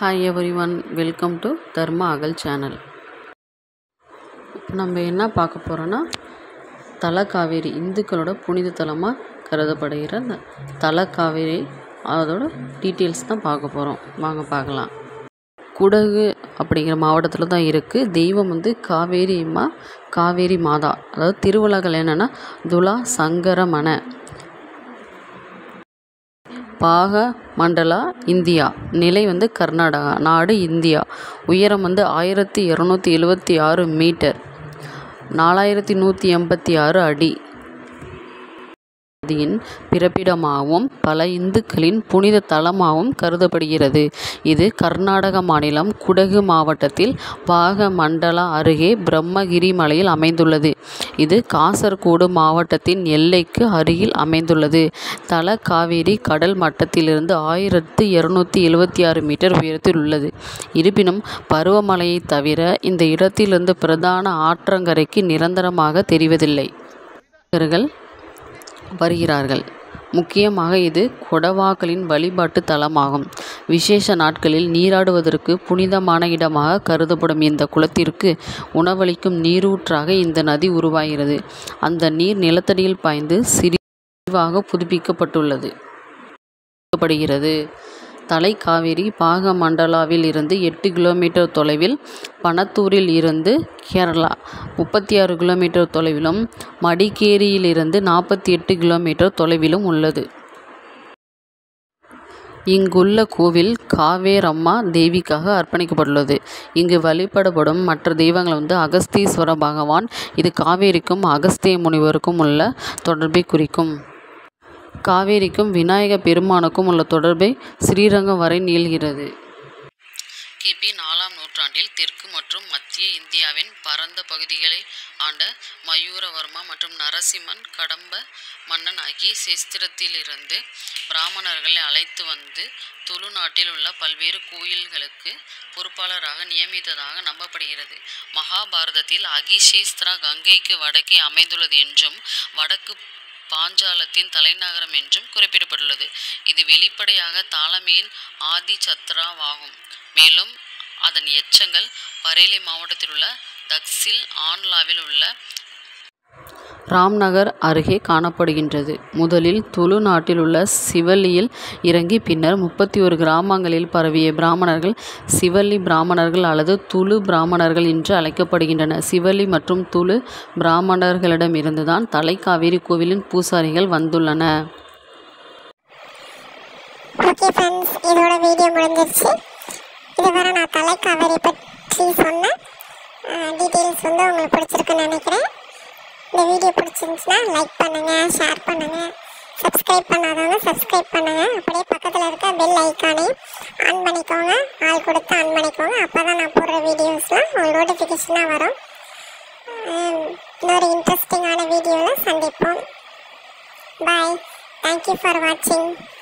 hi everyone welcome to Dharma Agal channel இப்போ நம்ம என்ன பார்க்க போகிறோன்னா தலக்காவேரி இந்துக்களோட புனித தலமாக கருதப்படுகிற இந்த தலக்காவேரி அதோட டீட்டெயில்ஸ் தான் பார்க்க போகிறோம் வாங்க பார்க்கலாம் குடகு அப்படிங்கிற மாவட்டத்தில் தான் இருக்குது தெய்வம் வந்து காவேரி அம்மா காவேரி மாதா அதாவது திருவிழாக்கள் என்னென்னா துலா சங்கரமண பாக மண்டலா இந்தியா நிலை வந்து கர்நாடகா நாடு இந்தியா உயரம் வந்து ஆயிரத்தி இரநூத்தி எழுவத்தி ஆறு மீட்டர் நாலாயிரத்தி நூற்றி எண்பத்தி ஆறு அடி நதியின் பிறப்பிடமாகவும் பல இந்துக்களின் புனித தலமாகவும் கருதப்படுகிறது இது கர்நாடக மாநிலம் குடகு மாவட்டத்தில் பாகமண்டலா அருகே பிரம்மகிரி மலையில் அமைந்துள்ளது இது காசர்கோடு மாவட்டத்தின் எல்லைக்கு அருகில் அமைந்துள்ளது தல காவேரி கடல் மட்டத்திலிருந்து ஆயிரத்து இருநூத்தி எழுவத்தி ஆறு மீட்டர் உயரத்தில் உள்ளது இருப்பினும் பருவமழையை தவிர இந்த இடத்திலிருந்து பிரதான ஆற்றங்கரைக்கு நிரந்தரமாக தெரிவதில்லை பக்தர்கள் வருகிறார்கள் முக்கியமாக இது கொடவாக்களின் வழிபாட்டு தலமாகும் விசேஷ நாட்களில் நீராடுவதற்கு புனிதமான இடமாக கருதப்படும் இந்த குளத்திற்கு உணவளிக்கும் நீரூற்றாக இந்த நதி உருவாகிறது அந்த நீர் நிலத்தடியில் பாய்ந்து சிறிவாக புதுப்பிக்கப்பட்டுள்ளது படுகிறது தலைக்காவேரி பாகமண்டலாவில் இருந்து எட்டு கிலோமீட்டர் தொலைவில் பனத்தூரில் இருந்து கேரளா முப்பத்தி ஆறு கிலோமீட்டர் தொலைவிலும் மடிக்கேரியிலிருந்து நாற்பத்தி எட்டு கிலோமீட்டர் தொலைவிலும் உள்ளது இங்குள்ள கோவில் காவேரம்மா தேவிக்காக அர்ப்பணிக்கப்பட்டுள்ளது இங்கு வழிபடப்படும் மற்ற தெய்வங்கள் வந்து அகஸ்தீஸ்வர பகவான் இது காவேரிக்கும் அகஸ்திய முனிவருக்கும் உள்ள தொடர்பை குறிக்கும் காவேரிக்கும் விநாயக பெருமானுக்கும் உள்ள தொடர்பை ஸ்ரீரங்கம் வரை நீள்கிறது கிபி நாலாம் நூற்றாண்டில் தெற்கு மற்றும் மத்திய இந்தியாவின் பரந்த பகுதிகளை ஆண்ட மயூரவர்மா மற்றும் நரசிம்மன் கடம்ப மன்னன் ஆகிய சேஸ்திரத்திலிருந்து பிராமணர்களை அழைத்து வந்து துளு நாட்டில் உள்ள பல்வேறு கோயில்களுக்கு பொறுப்பாளராக நியமித்ததாக நம்பப்படுகிறது மகாபாரதத்தில் அகிஷேஸ்திரா கங்கைக்கு வடக்கே அமைந்துள்ளது என்றும் வடக்கு பாஞ்சாலத்தின் தலைநகரம் என்றும் குறிப்பிடப்பட்டுள்ளது இது வெளிப்படையாக தாலமியின் ஆதி சத்ராவாகும் மேலும் அதன் எச்சங்கள் பரேலி மாவட்டத்தில் உள்ள தக்சில் ஆன்லாவில் உள்ள ராம்நகர் அருகே காணப்படுகின்றது முதலில் துளு நாட்டில் உள்ள சிவல்லியில் இறங்கி பின்னர் முப்பத்தி ஒரு கிராமங்களில் பரவிய பிராமணர்கள் சிவல்லி பிராமணர்கள் அல்லது துளு பிராமணர்கள் என்று அழைக்கப்படுகின்றனர் சிவல்லி மற்றும் துளு பிராமணர்களிடமிருந்து தான் தலைக்காவேரி கோவிலின் பூசாரிகள் வந்துள்ளன ஓகே ஃப்ரெண்ட்ஸ் இதோட வீடியோ முடிஞ்சிருச்சு இதுவரை நான் தலைக்காவேரி பற்றி சொன்ன டீட்டெயில்ஸ் வந்து உங்களுக்கு பிடிச்சிருக்குன்னு நினைக்கிறேன் இந்த வீடியோ பிடிச்சிருந்துச்சுன்னா லைக் பண்ணுங்கள் ஷேர் பண்ணுங்கள் சப்ஸ்கிரைப் பண்ணாதவங்க சப்ஸ்கிரைப் பண்ணுங்கள் அப்படியே பக்கத்தில் இருக்க பெல் ஐக்கானையும் ஆன் பண்ணிக்கோங்க ஆள் கொடுத்து ஆன் பண்ணிக்கோங்க அப்போ தான் நான் போடுற வீடியோஸ்லாம் உங்களுக்கு நோட்டிஃபிகேஷனாக வரும் உம், இன்னொரு இன்ட்ரெஸ்டிங்கான வீடியோவில் சந்திப்போம் பாய் தேங்க்யூ ஃபார் வாட்சிங்